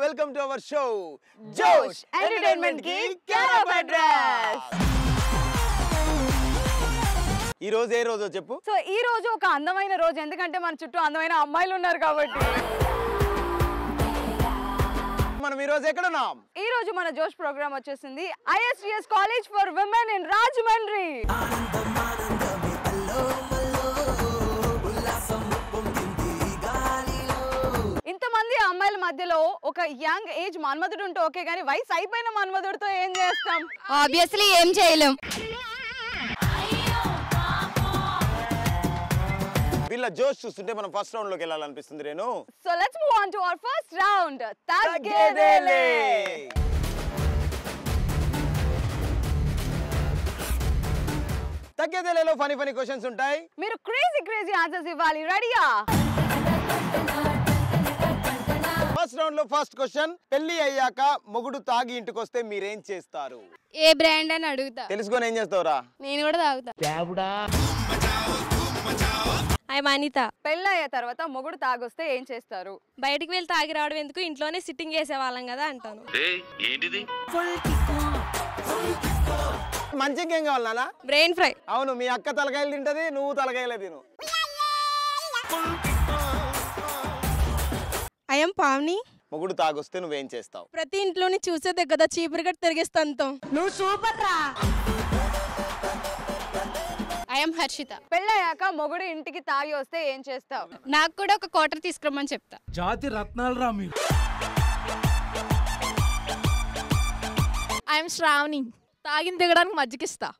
Welcome to our show Josh entertainment కి care of address ఈ రోజు ఏ రోజో చెప్పు సో ఈ రోజు ఒక అందమైన రోజు ఎందుకంటే మన చుట్టూ అందమైన అమ్మాయిలు ఉన్నారు కాబట్టి మనం ఈ రోజు ఎక్కడున్నాం ఈ రోజు మన జోష్ ప్రోగ్రామ్ వచ్చేసింది ISTS college for women in Rajahmundry ఇంతమంది అమ్మాయిల మధ్యలో ఒక యంగ్ ఏజ్ మన్మధుడు ఉంటే ఓకే కానీ వయసు అయిపోయిన మన్మధుడితో ఏం చేస్తాం ఆబ్వియస్లీ ఏం చేయలేం వీళ్ళ జోష్ చూస్తుంటే మనం ఫస్ట్ రౌండ్ లోకి వెళ్ళాలనిపిస్తుంది నేను so let's move on to our first round తగ్గేదేలే తగ్గేదేలేలో ఫనీ ఫనీ క్వశ్చన్స్ ఉంటాయి మీరు క్రేజీ క్రేజీ ఆన్సర్స్ ఇవ్వాలి రెడీయా ఫస్ట్ రౌండ్ లో ఫస్ట్ క్వశ్చన్ పెళ్లి అయ్యాక మొగుడు తాగి ఇంటికి వస్తే మీరేం చేస్తారు ఏ బ్రాండ్ అని అడుగుతా తెలుసుకొని ఏం చేస్తావురా నేను కూడా తాగుతా ఐ అనిత పెళ్ళయ్య తర్వాత మొగుడు తాగొస్తే ఏం చేస్తారు బయటికి వెళ్ళి తాగి రావడం ఎందుకు ఇంట్లోనే సిట్టింగ్ చేసేవాళ్ళం కదా అంటాను ఏయ్ ఏంటిది మంచి ఇంకేం కావాలి నాన్న బ్రెయిన్ ఫ్రై అవును మీ అక్క తలకాయలు తింటది నువ్వు తలకాయలే తిను ఐఎమ్ పావని మొగుడు తాగొస్తే నువ్వేం చేస్తావు ప్రతి ఇంట్లోని చూసేదే కదా చీపురుగా తిరిగిస్తాంతో ఐఎమ్ హర్షిత పెళ్ళయ్యాక మొగుడు ఇంటికి తాగి వస్తే ఏం చేస్తావు నాకు కూడా ఒక క్వార్టర్ తీసుకురమ్మని చెప్తా జాతి రత్నాలు రా మీరు ఐఎమ్ శ్రావణి తాగిన దిగడానికి మజ్జిగిస్తా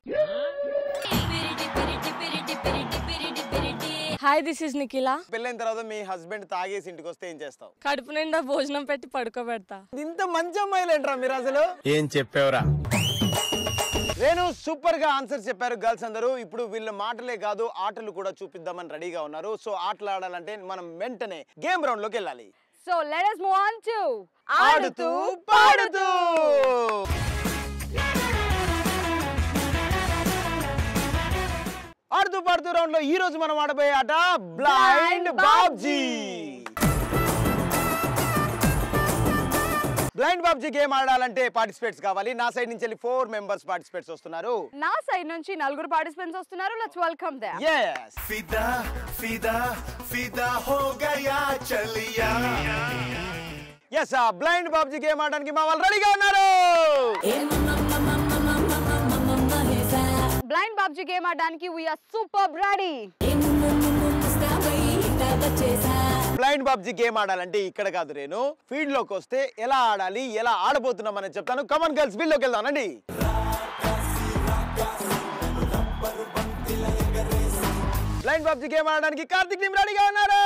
హాయ్ దిస్ ఇస్ నిఖిల పెళ్ళైన తర్వాత మీ హస్బెండ్ తాగేసి ఇంటికి వస్తే ఏం చేస్తావు కడుపు నిండా భోజనం పెట్టి పడుకోబెడతా ఇంత మంచి అమ్మాయిలు ఏంట్రా మీరు అసలు ఏం చెప్పావురా నేను సూపర్ గా ఆన్సర్ చెప్పారు గర్ల్స్ అందరూ ఇప్పుడు వీళ్ళ మాటలే కాదు ఆటలు కూడా చూపిద్దామని రెడీగా ఉన్నారు సో ఆటలు ఆడాలంటే మనం వెంటనే గేమ్ రౌండ్ లోకి వెళ్ళాలి so let us move on to ఆడుతూ పాడుతూ ఆడుతూ పాడుతూ రౌండ్ లో ఈ రోజు మనం ఆడబోయే ఆట blind Babji blind Babji game ఆడాలంటే పార్టిసిపేట్స్ కావాలి నా సైడ్ నుంచి వెళ్ళి ఫోర్ మెంబర్స్ పార్టిసిపేట్స్ వస్తున్నారు నా సైడ్ నుంచి నలుగురు పార్టిసిపెంట్స్ వస్తున్నారు లెట్స్ వెల్కమ్ దే ఎస్ फिदा फिदा फिदा हो गया चलिया ఎస్ బ్లైండ్ బాబ్జీ గేమ్ ఆడడానికి మా వాళ్ళు రెడీగా ఉన్నారు బ్లైండ్ బాబ్జీ గేమ్ ఆడడానికి we're super ready blind Babji game ఆడాలంటే ఇక్కడ కాదు నేను ఫీల్డ్ లోకి వస్తే ఎలా ఆడాలి ఎలా ఆడబోతున్నాం అని చెప్తాను కమన్ గర్ల్స్ ఫీల్డ్ లోకి వెళ్దానండి బ్లైండ్ బాబ్జీ గేమ్ ఆడడానికి కార్తిక్ టీం రెడీగా ఉన్నారు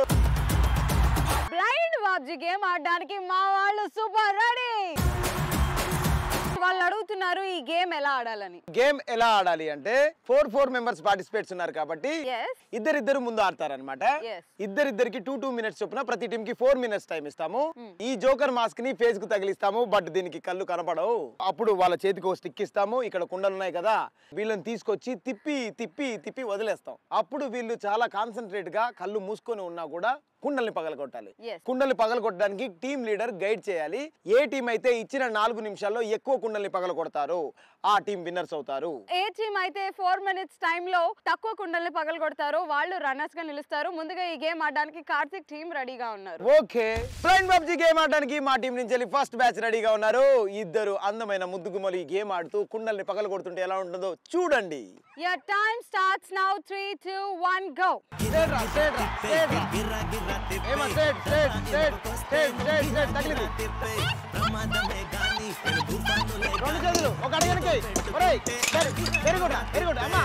బ్లైండ్ బాబ్జీ గేమ్ ఆడడానికి మా వాళ్ళు సూపర్ రెడీ వాళ్ళు అడుగుతున్నారు ఈ గేమ్ ఎలా ఆడాలని గేమ్ ఎలా ఆడాలి అంటే ఫోర్ ఫోర్ మెంబర్స్ పార్టిసిపేట్స్ ఉన్నారు కాబట్టి Yes. ఇద్దరిద్దరు ముందు ఆడతారనమాట Yes. ఇద్దరిద్దరికి టూ టూ మినిట్స్ చొప్పున ప్రతి టీం కి ఫోర్ మినిట్స్ టైం ఇస్తాము ఈ జోకర్ మాస్క్ ని ఫేస్ కు తగిలిస్తాము బట్ దీనికి కళ్ళు కనపడవు అప్పుడు వాళ్ళ చేతికి ఒక స్టిక్ ఇస్తాము ఇక్కడ కుండలు ఉన్నాయి కదా వీళ్ళని తీసుకొచ్చి తిప్పి తిప్పి తిప్పి వదిలేస్తాం అప్పుడు వీళ్ళు చాలా కాన్సన్ట్రేట్ గా కళ్ళు మూసుకొని ఉన్నా కూడా కుండల్ని పగలగొట్టాలి Yes. కుండల్ని పగలగొట్టడానికి టీం లీడర్ గైడ్ చేయాలి ఏ టీం అయితే ఇచ్చిన నాలుగు నిమిషాల్లో ఎక్కువ కుండల్ని పగలగొడతారో ఆ టీం విన్నర్స్ అవుతారు ఏ టీమ్ అయితే ఫోర్ మినిట్స్ లో తక్కువ కుండల్ని పగలు కొడతారో వాళ్ళు రన్నర్స్ గా నిలుస్తారు ముందుగా ఈ గేమ్ ఆడడానికి కార్తిక్ టీం రెడీగా ఉన్నారు ఓకే బ్లైండ్ పబ్జీ గేమ్ ఆడడానికి మా టీం నుంచి వెళ్ళి ఫస్ట్ బ్యాచ్ రెడీగా ఉన్నారు ఇద్దరు అందమైన ముద్దుగుమలు ఈ గేమ్ ఆడుతూ కుండల్ని పగల కొడుతుంటే ఎలా ఉంటుందో చూడండి your time starts now three two one go Straight రా, straight రా, straight రా. ఏమా, straight, straight, straight, straight, straight, straight, తగిలింది. రెండు చేతులు ఒక అడిగనికి వెరీ గుడ్ వెరీ గుడ్ అమ్మా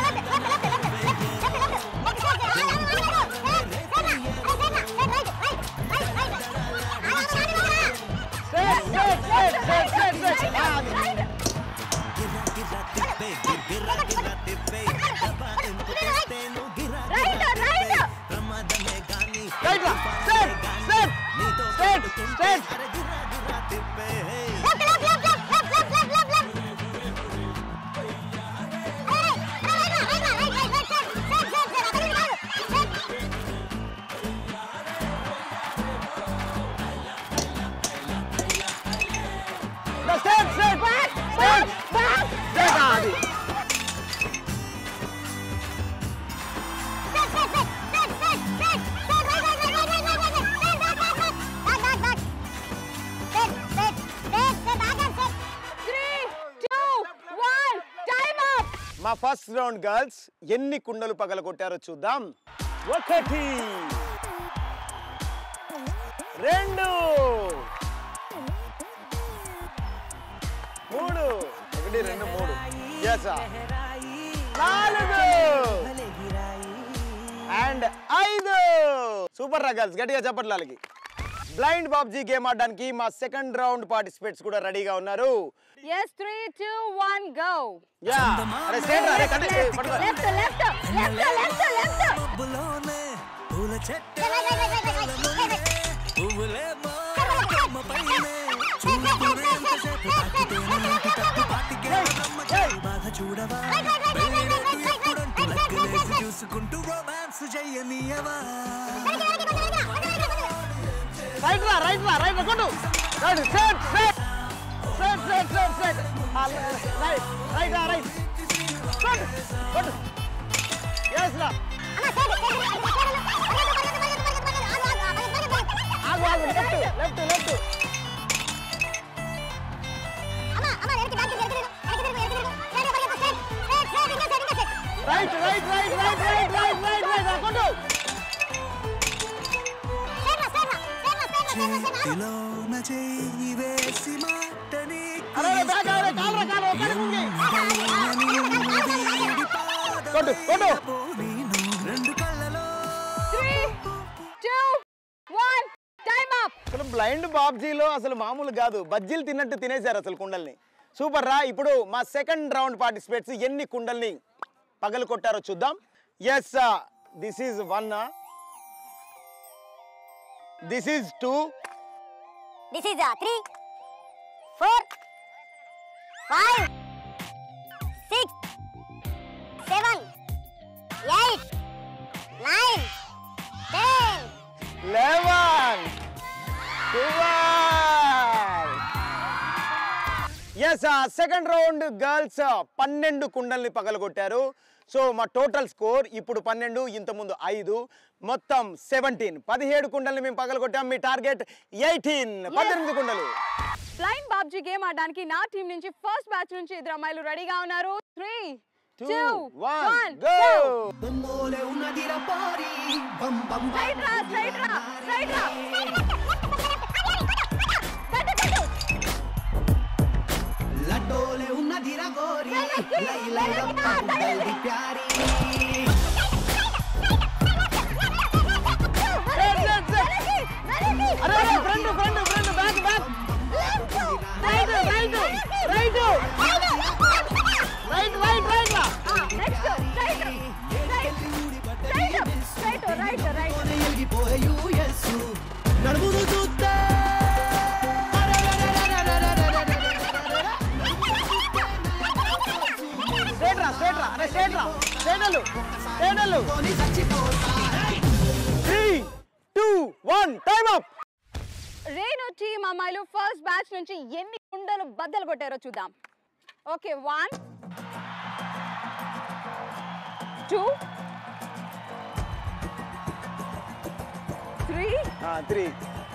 straight, straight, straight, straight, straight, straight. ఆ, అది. Right రా, straight, straight, straight, straight. మా ఫస్ట్ రౌండ్ గర్ల్స్ ఎన్ని కుండలు పగల కొట్టారో చూద్దాం ఒకటి రెండు మూడు ఒకటి రెండు మూడు ఎస్ నాలుగు అండ్ ఐదు సూపర్ రా గర్ల్స్ గట్టిగా చెప్పట్లే వాళ్ళకి బ్లైండ్ బాబ్జీ గేమ్ ఆడడానికి మా సెకండ్ రౌండ్ పార్టిసిపేట్స్ కూడా రెడీగా ఉన్నారు yes three two one go యా అరే స్ట్రైట్ రా అరే కట్టి ఏ, పట్టుకో. Left left left left left మబ్బులోనే పూల చెట్టు పువ్వులేమో కొమ్మపైనే చూస్తూనే ఎంతసేపు తాకితేనే ఇంటి తట్టు పాటికే నమ్మకం బాధ చూడవా పెళ్ళిరేటు ఎప్పుడంటూ లెక్కలేసి చూసుకుంటూ రొమాన్స్ చెయ్యనీయవా రైట్ రా రైట్ రా రైట్ రా కొట్టు right straight straight straight straight straight straight right right రా రైట్ కొట్టు కొట్టు ఎస్ రా ఆగు ఆగు left left left right right right right right right right right రా కొట్టు చేతిలోన చెయ్యి వేసి మాటని అరే అరే బ్యాక్ అరే కాల్ రా కాల్ ఒక్కడి ముంగి కొట్టు కొట్టు రెండు కళ్ళలో three two one time up అసలు బ్లైండ్ బాబ్జీలో అసలు మామూలు కాదు బజ్జీలు తిన్నట్టు తినేశారు అసలు కుండల్ని సూపర్ రా ఇప్పుడు మా సెకండ్ రౌండ్ పార్టిసిపేట్స్ ఎన్ని కుండల్ని పగలు కొట్టారో చూద్దాం yes this is one this is two This is uh, three, four, five, six, seven, eight, nine, ten. Eleven twelve yes second round girls పన్నెండు కుండల్ని పగలగొట్టారు సో మా టోటల్ స్కోర్ ఇప్పుడు పన్నెండు ఇంతకుముందు ఐదు మొత్తం సెవెంటీన్ పదిహేడు కుండల్ని మేము పగలగొట్టాం మీ టార్గెట్ ఎయిటీన్ పద్దెనిమిది కుండలు బ్లైండ్ బాబ్జీ గేమ్ ఆడడానికి నా టీం నుంచి ఫస్ట్ బ్యాచ్ నుంచి ఇద్దరు అమ్మాయిలు రెడీగా ఉన్నారు three two two one one go straight రా స్ట్రైట్ రా స్ట్రైట్ రా కట్టు కట్టు లడ్డోలే ఉన్నదిరా గోరి లై లై రప్ప గుడ్డల్ది ప్యారి అరే అరే friend friend friend back back right right right right right right రా next straight straight straight right right ఎలిగిపోయే యూఎస్ నడుమును చూస్తే స్ట్రైట్ రా స్ట్రైట్ రా అరే స్ట్రైట్ రా స్ట్రైట్ వెళ్ళు స్ట్రైట్ వెళ్ళు three two one time up Renu team అమ్మాయిలు ఫస్ట్ బ్యాచ్ నుంచి ఎన్ని కుండలు బద్దలు కొట్టారో చూద్దాం okay one two three three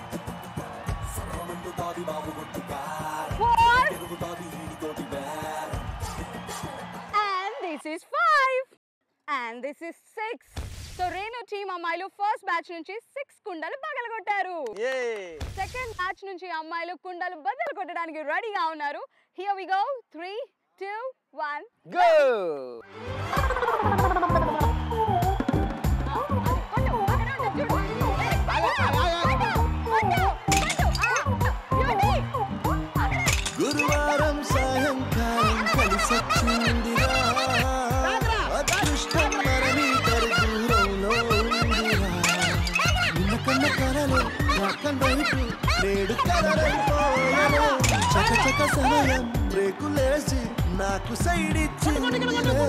four and this is five and this is six so Renu team అమ్మాయిలు ఫస్ట్ బ్యాచ్ నుంచి సిక్స్ కుండలు పగలగొట్టారు ఏ సెకండ్ మ్యాచ్ నుంచి అమ్మాయిలు కుండలు బద్దలు కొట్టడానికి రెడీగా ఉన్నారు here we go three two one go గురువారం సాయంకాలం కలిసొచ్చిందిరా అదృష్టం మరణి దూరంలో ఉందిరా నిన్న కన్న కలలు రాకన్ వైపు నేడు కలరైపోయాను చక చక సమయం బ్రేకులేసి నాకు సైడ్ ఇచ్చింది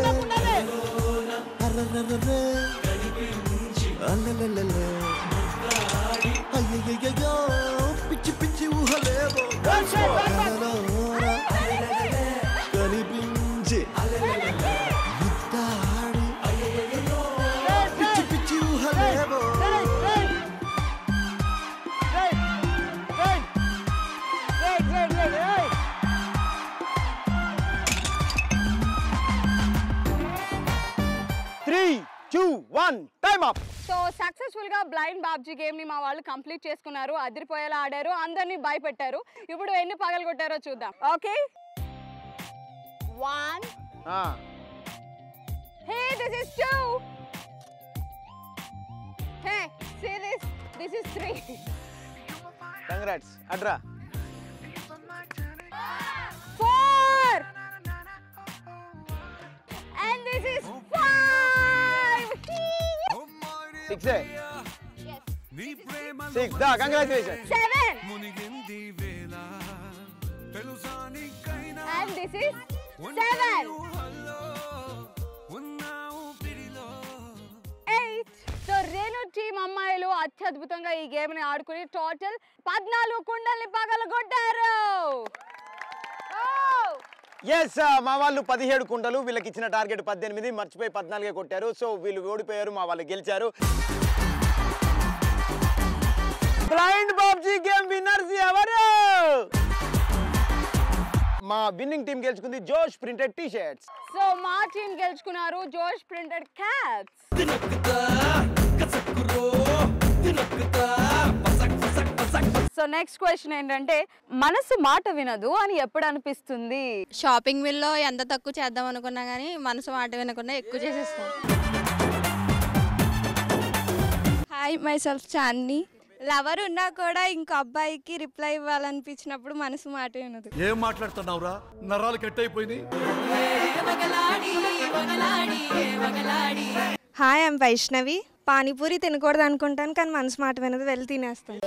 అర్రర్రర్రే. అల్లెల్లెల్లెల్లె. అయ్యయ్యయ్యో పిచ్చి పిచ్చి ఊహలేవో కలలోన కనిపించి ముద్దాడి పిచ్చి పిచ్చి ఊహలేవో one time up so successful గా బ్లైండ్ బాబ్జీ గేమ్ ని మా వాళ్ళు కంప్లీట్ చేసుకున్నారు అదిరిపోయేలా ఆడారు అందరినీ భయపెట్టారు ఇప్పుడు ఎన్ని పగలు కొట్టారో చూద్దాం okay one hey this is two hey say this this is three congrats అడ్రా four and this is five six six దా కంగ్రాచులేషన్ సెవెన్ మునిగింది వేళ తెలుసా నీకైనా అండ్ దిస్ ఇస్ సెవెన్ ఉన్నావు పిడిలో ఎయిట్ సో రేణు టీం అమ్మాయిలు అత్యద్భుతంగా ఈ గేమ్ ని ఆడుకుని టోటల్ పద్నాలుగు కుండల్ని పగలగొట్టారు Oh! ఎస్ మా వాళ్ళు పదిహేడు కుంటలు వీళ్ళకి ఇచ్చిన టార్గెట్ పద్దెనిమిది మర్చిపోయి పద్నాలుగే కొట్టారు సో వీళ్ళు ఓడిపోయారు మా వాళ్ళు గెలిచారు బ్లైండ్ బాబ్జీ గేమ్ విన్నర్స్ ఎవరు మా విన్నింగ్ టీం గెలుచుకుంది Josh printed T shirts so మా టీం గెలుచుకున్నారు Josh printed caps so next question ఏంటంటే మనసు మాట వినదు అని ఎప్పుడు అనిపిస్తుంది షాపింగ్ మిల్లో ఎంత తక్కువ చేద్దాం అనుకున్నా కానీ మనసు మాట వినకుండా ఎక్కువ చేసేస్తాం hi myself Chandini lover ఉన్నా కూడా ఇంకో అబ్బాయికి రిప్లై ఇవ్వాలనిపించినప్పుడు మనసు మాట వినదు ఏం మాట్లాడుతున్నావురా నరాలు కట్ అయిపోయింది హాయ్ ఐమ్ వైష్ణవి పానీపూరి తినకూడదు అనుకుంటాను కానీ మనసు మాట వినదు వెళ్ళి తినేస్తాను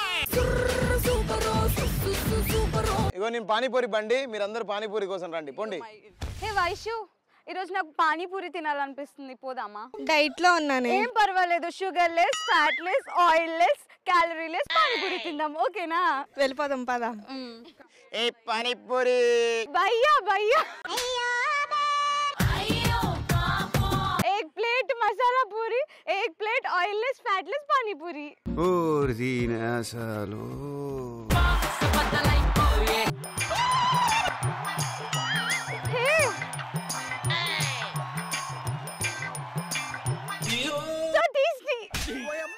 ఇగో నేను పానీపూరి బండి మీరందరూ పానీపూరి కోసం రండి పోండి హే వైషు ఈరోజు నాకు పానీపూరి తినాలనిపిస్తుంది పోదామా డైట్ లో ఉన్నాను ఏం పర్వాలేదు sugar less fat less oil less calorie less panipuri తిందాం ఓకేనా వెళ్ళిపోదాం పదా ఏ పానీపూరి భయ్యా భయ్యా एक प्लेट मसाला पूरी एक प्लेट ऑयललेस फैटलेस पानी पूरी అసలు so tasty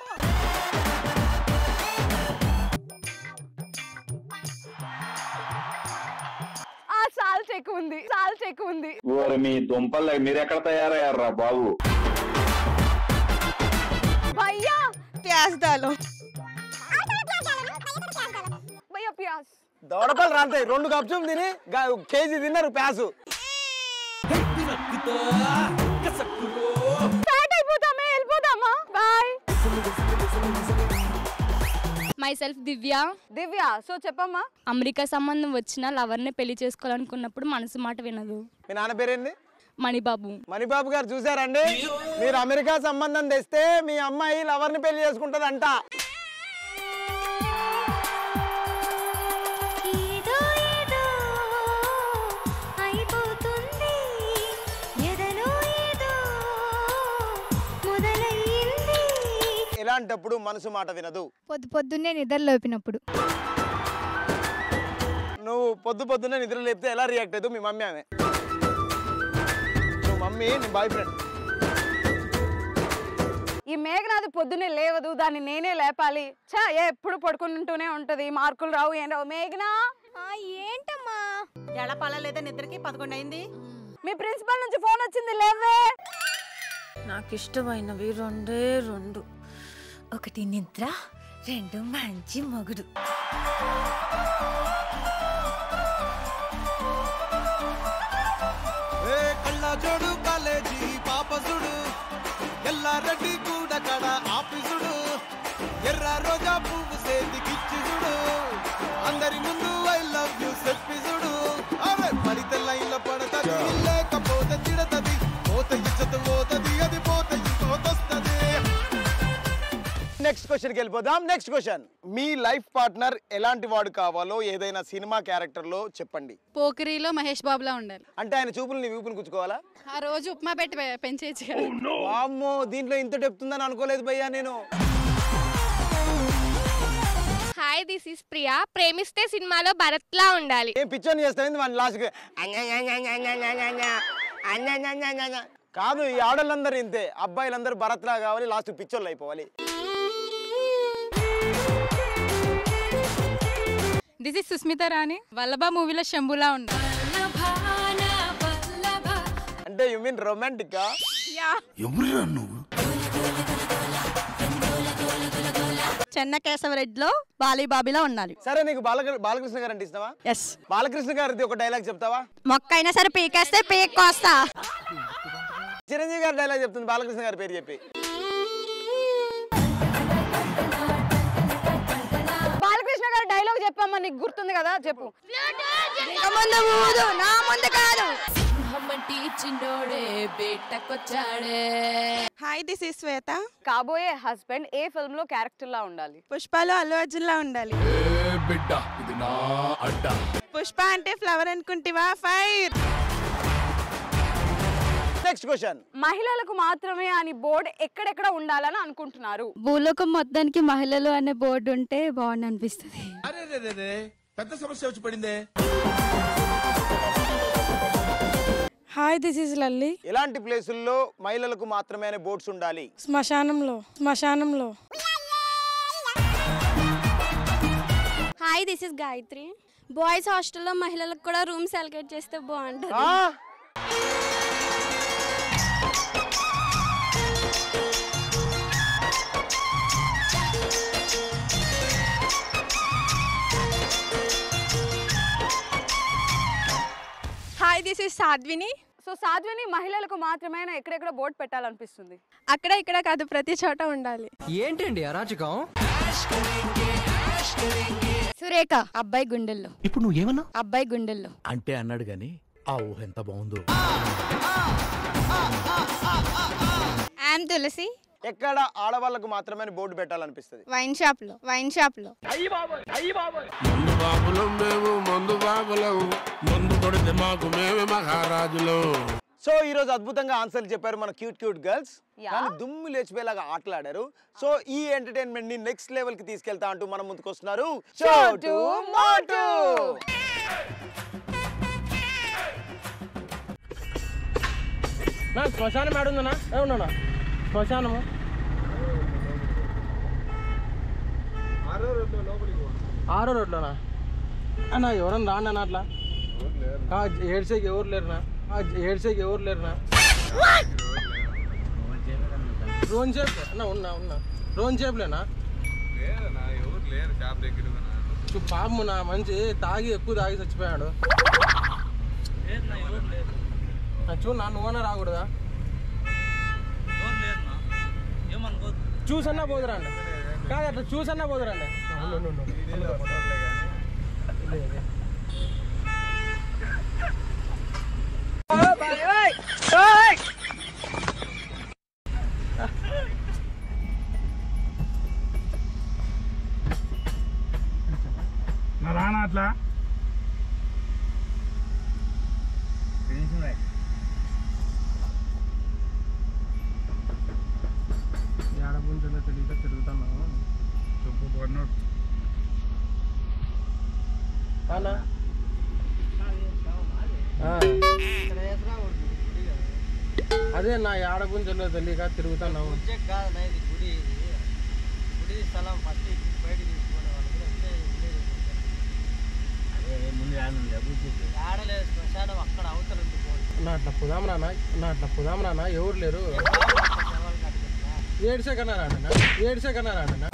ఆ సాల్ట్ ఎక్కువ ఉంది సాల్ట్ ఎక్కువ ఉంది ఓరి మీ దుంపలు మీరెక్కడ తయారయ్యారా బాబు భయ్యా ప్యాస్ దాలో భయ్యా ప్యాస్ దవడపల్లి రాంతాయి రెండు కప్చులు తిని గా- కేజీ తిన్నారు ప్యాసు ఫ్యాట్ అయిపోతామే వెళ్ళిపోదామా bye myself Divya Divya so చెప్పమ్మా అమెరికా సంబంధం వచ్చిన లవర్ని పెళ్లి చేసుకోవాలనుకున్నప్పుడు మనసు మాట వినదు మీ నాన్న పేరేంది మణిబాబు మణిబాబు గారు చూసారండి మీరు అమెరికా సంబంధం తెస్తే మీ అమ్మాయి లవర్ని పెళ్లి చేసుకుంటదంట ఏదో ఏదో అయిపోతుంది ఎదలో ఏదో మొదలయ్యింది ఎలాంటప్పుడు మనసు మాట వినదు పొద్దు పొద్దున్నే నిద్ర లేపినప్పుడు నువ్వు పొద్దు పొద్దున్నే నిద్ర లేపితే ఎలా రియాక్ట్ అవుతావు మీ మమ్మీ ఆమె నువ్వు మమ్మీ నీ బాయ్ ఫ్రెండ్ ఈ మేఘనాథ్ పొద్దునే లేవదు దాన్ని నేనే లేపాలి చా ఎప్పుడు పడుకుంటూనే ఉంటది మార్కులు రావు ఏం రావు మేఘనా ఏంటమ్మా ఎలా పడలేదా నిద్రకి పదకొండు అయింది మీ ప్రిన్సిపల్ నుంచి ఫోన్ వచ్చింది లేవే నాకు ఇష్టమైనవి రెండే రెండు ఒకటి నిద్ర రెండు మంచి మొగుడు ఏ కళ్ళ జోడు కాలేజీ పాపసుడు ఎల్లారెడ్డి కూడా కడ ఆఫీసుడు ఎర్ర రోజా పువ్వు సేతికిచ్చిసుడు అందరి ముందు ఐ లవ్ యూ చెప్పిసుడు అరే పడితే లైన్లో పడతది లేకపోతే తిడతది పోత ఇచ్చత పోతది అది పోత ఇంకోతొస్తది నెక్స్ట్ క్వశ్చన్కి వెళ్ళిపోదాం నెక్స్ట్ క్వశ్చన్ మీ లైఫ్ పార్ట్నర్ ఎలాంటి వాడు కావాలో ఏదైనా సినిమా క్యారెక్టర్లో చెప్పండి పోకిరిలో మహేష్ బాబులా ఉండాలి అంటే ఆయన చూపులు నీ వీపుని గుచ్చుకోవాలా ఆ రోజు ఉప్మా పెట్టి పె- పెంచేయచ్చు కదా వామ్మో దీంట్లో ఇంత చెప్తుందని అనుకోలేదు భయ్యా నేను హాయ్ దిస్ ఇస్ ప్రియా ప్రేమిస్తే సినిమాలో భరత్లా ఉండాలి ఏం పిచ్చోని చేస్తాయింది మన లాస్ట్ కాదు ఈ ఆడలందరూ ఇంతే అబ్బాయిలందరూ భరత్లా కావాలి లాస్ట్ పిచ్చోళ్ళు అయిపోవాలి దిస్ ఇస్ సుస్మిత రాణి వల్లభ మూవీలో శంభులా ఉంది అంటే యు మీన్ రొమాంటిక్ ఎవరురా నువ్వు చెన్న కేశవరెడ్డిలో బాలీబాబీలో ఉండాలి సరే నీకు బాలక బాలకృష్ణ గారు అంటే ఇస్తావా ఎస్ బాలకృష్ణ గారిది ఒక డైలాగ్ చెప్తావా మొక్క అయినా సరే పీకేస్తే పీక్ కోస్తా చిరంజీవి గారి డైలాగ్ చెప్తుంది బాలకృష్ణ గారి పేరు చెప్పి బాలకృష్ణ గారు డైలాగ్ చెప్పమ్మా నీకు గుర్తుంది కదా చెప్పు ఇక ముందు ఊదు నా ముందు కాదు హాయ్ దిస్ ఇస్ శ్వేత కాబోయే హస్బెండ్ ఏ ఫిల్మ్ లో క్యారెక్టర్ లా ఉండాలి పుష్పలో అల్లు అర్జున్ లా ఉండాలి బిడ్డ ఇది నా అడ్డ పుష్ప అంటే ఫ్లవర్ అనుకుంటివా ఫైర్ నెక్స్ట్ క్వశ్చన్ మహిళలకు మాత్రమే అని బోర్డు ఎక్కడెక్కడ ఉండాలని అనుకుంటున్నారు భూలోకం మొత్తానికి మహిళలు అనే బోర్డు ఉంటే బాగుంది అనిపిస్తుంది అరే రే రే రే పెద్ద సమస్య వచ్చి పడిందే హాయ్ దిస్ ఇస్ లల్లి ఇలాంటి ప్లేసుల్లో మహిళలకు మాత్రమే అనే బోర్డ్స్ ఉండాలి శ్మశానంలో శ్మశానంలో hi this is Gayatri boys హాస్టల్లో మహిళలకు కూడా రూమ్స్ అలకేట్ చేస్తే బాగుంటుంది ఆ? Hi this is Sadhvini so Sadhvini మహిళలకు మాత్రమే అని ఎక్కడెక్కడ బోర్డు పెట్టాలనిపిస్తుంది అక్కడ ఇక్కడ కాదు ప్రతి చోట ఉండాలి ఏంటండి అరాచకం సురేఖ అబ్బాయి గుండెల్లో ఇప్పుడు నువ్వు ఏమన్నా అబ్బాయి గుండెల్లో అంటే అన్నాడు గాని ఆ ఊహ ఎంత బాగుందో ఐఎమ్ తులసి ఎక్కడ ఆడవాళ్ళకు మాత్రమే అని బోర్డు పెట్టాలనిపిస్తుంది వైన్ షాప్లో వైన్ షాప్లో మందు బాబులం మేము మందు బాబులం మందు కొడితే మాకు మేమే మహారాజులు సో ఈ రోజు అద్భుతంగా ఆన్సర్లు చెప్పారు మన క్యూట్ క్యూట్ గర్ల్స్ కానీ దుమ్ము లేచిపోయేలాగా ఆటలాడారు సో ఈ ఎంటర్టైన్మెంట్ ని నెక్స్ట్ లెవెల్ కి తీసుకెళ్తా అంటూ మనం ముందుకు వస్తున్నారు చోటు మోటు నా శ్మశానం ఆడుందనా ఏమన్నా శ్మశానము ఆరో రోడ్లోనా అన్న ఎవరన్నా రాండి అన్న అట్లా ఆ, ఏడ్సేకి ఎవరు లేరునా ఆ, ఏడ్సేకి ఎవరు లేరునా రోన్ షేప్ అన్న ఉన్నా ఉన్నా రోన్ షేప్లేనా చూ, పాపము నా మంచి తాగి ఎక్కువ తాగి చచ్చిపోయాడు ఆ, చూడు నా నువ్వన్నా రాకూడదా చూసన్నా పోదురండి కాదు అట్లా చూసన్నా పోదురండి ఉండు, ఉండు, ఉండు. లే, లే. రానా అట్లా ఏడ పుంజులో తెలియక తిరుగుతున్నాము చెప్పు పడినోడు అన్నా ఆ. అదే నా ఏడ పుంజులో తెలియక తిరుగుతున్నాము నా అట్లా పుదాం రానా నా అట్లా పుదాం రానా ఎవరు లేరు ఏడ్సే కన్నా రాడనా ఏడ్సే కన్నా రాడనా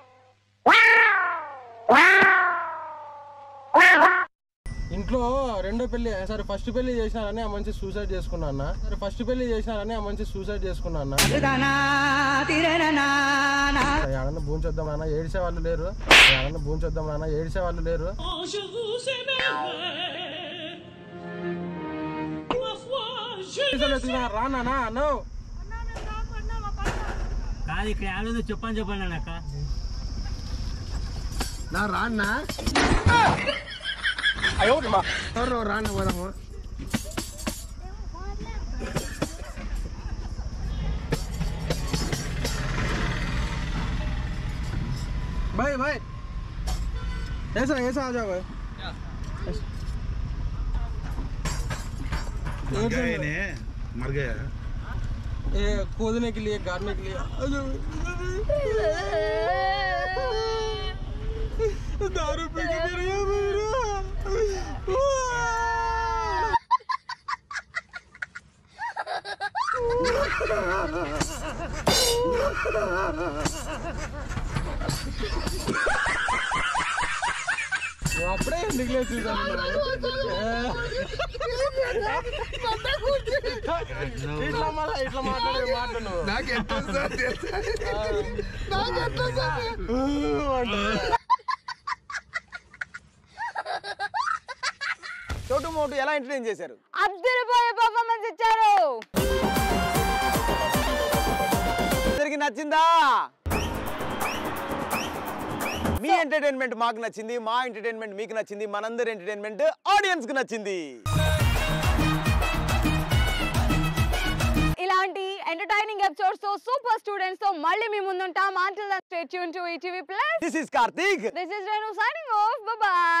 ఇంట్లో రెండో పెళ్లి సరే ఫస్ట్ పెళ్లి చేసినారని ఆ మంచి సూసైడ్ చేసుకున్నా అన్న సరే ఫస్ట్ పెళ్లి చేసినారని ఆ మంచి సూసైడ్ చేసుకున్నా అన్న ఏడన్నా భూంచొద్దాం నాన్న ఏడిసే వాళ్ళు లేరు ఏడన్నా భూంచొద్దాం నాన్న ఏడిసే వాళ్ళు లేరు రా నాన్న నో కాదు ఇక్కడ ఆడదో చెప్పని చెప్పండి అక్క నా రాన్నా ఎవరు రాన్న పోదాము भाई भाई ऐसा ऐसा आ जाओ भाई मर गए ने मर गया ए कूदने के लिए गाड़ने के लिए दारू पी के गिर गया मेरा నువ్వు అప్పుడే ఎందుకు లేదు ఇట్లా మళ్ళా ఇట్లా మాట్లాడే మాట నువ్వు నాకు చోటు మోటు ఎలా ఎంటర్టైన్ చేశారు అద్దరిపోయే పర్ఫార్మెన్స్ ఇచ్చారు అందరికి నచ్చిందా మీ ఎంటర్టైన్మెంట్ మాకు నచ్చింది మా ఎంటర్టైన్మెంట్ మీకు నచ్చింది మనందరి ఎంటర్టైన్మెంట్ ఆడియన్స్ కి నచ్చింది ఇలాంటి ఎంటర్టైనింగ్ ఎపిసోడ్స్ తో సూపర్ స్టూడెంట్స్ తో మళ్ళీ మీ ముందుంటాం until then stay tuned to ETV plus this is Karthik this is Renu signing off by